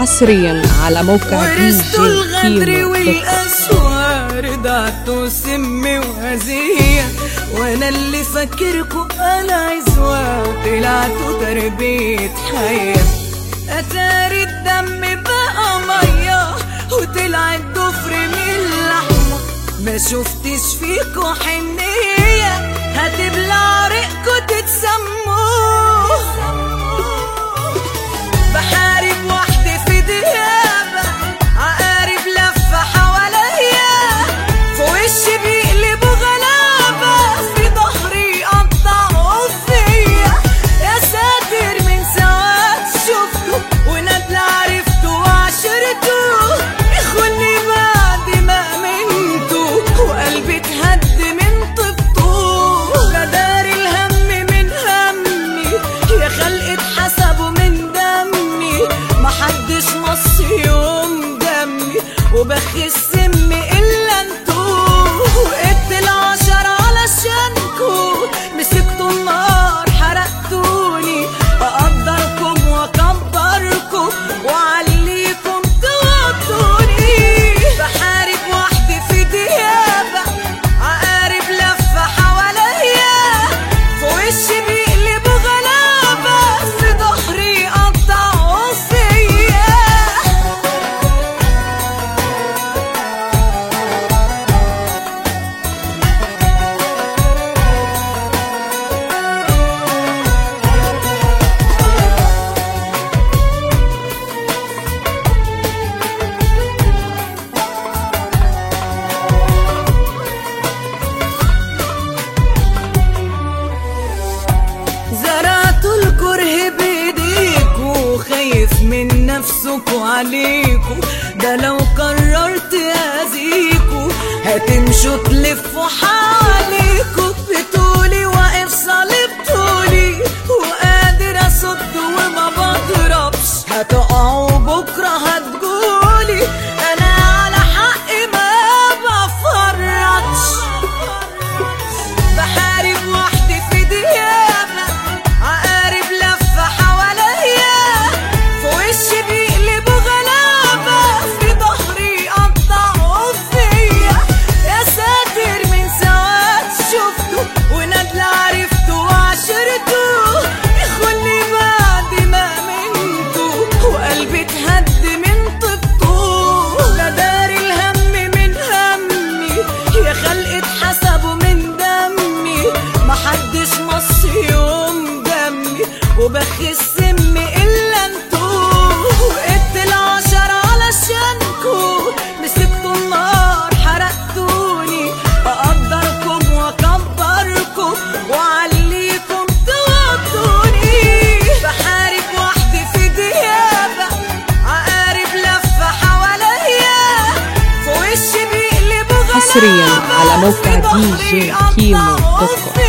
حصريا على موقع دي ورثت جي الغدر كيمو دوت كوم. والأسوار ضعت سم وهزية وانا اللي فاكركوا انا عزوة طلعتوا تربية حياة اتاري الدم بقى مية وطلع الضفر من اللحمة ما شفتش فيكوا حنية هتبلع ريقكوا تتسموه بحارب وحدي في ديابة عقارب لفة حواليا في وشي بيقلبوا غلابة في ظهري قطعوا فيا يا ساتر من ساعات شفته ونادل عرفته وعشرته يخوني بعد ما امنته وقلبي اتهد من طبطه غدار الهم من همي يا خلق اتحسبوا من دمي محدش مص يوم دمي وبخي السم الا انتو وقت العشر علشانكو مسكتوا النار حرقتوني اقدركم واكبركم وعليكم توطوني بحارب وحدي في ديابة عقارب لفة حواليا في وشي بيقلبوا غلابة في ظهري قطعوا فيا زرعتوا الكره بايديكوا خايف من نفسكوا عليكوا ده لو قررت اذيكوا هتمشوا تلفوا حواليكوا بتقولي واقف صليب طولي وقادر اصد وما بضربش هتقعوا بكره هتقولي انا على حقي ما بفرطش بحارب وحدي في ديابة عقارب لفة حواليا في وشي بيقلبوا غلابة في ظهري قطعوا فيا يا ساتر من ساعات شفته ونادل عرفته وعشرته يخوني بعد ما امنته وقلبي اتهد من طبطه غدار الهم من همي يا خلق اتحسبوا من دمي محدش مص يوم دمي وبخي السم الا انتو وقت العشر علشانكو مسكتوا النار حرقتوني اقدركم واكبركم وعليكم توطوني بحارب وحدي في ديابة عقارب لفة حواليا في وشي بيقلبوا حصرياً غلابة على موقع في دي جي ظهري كيمو قطعوا دوت كوم.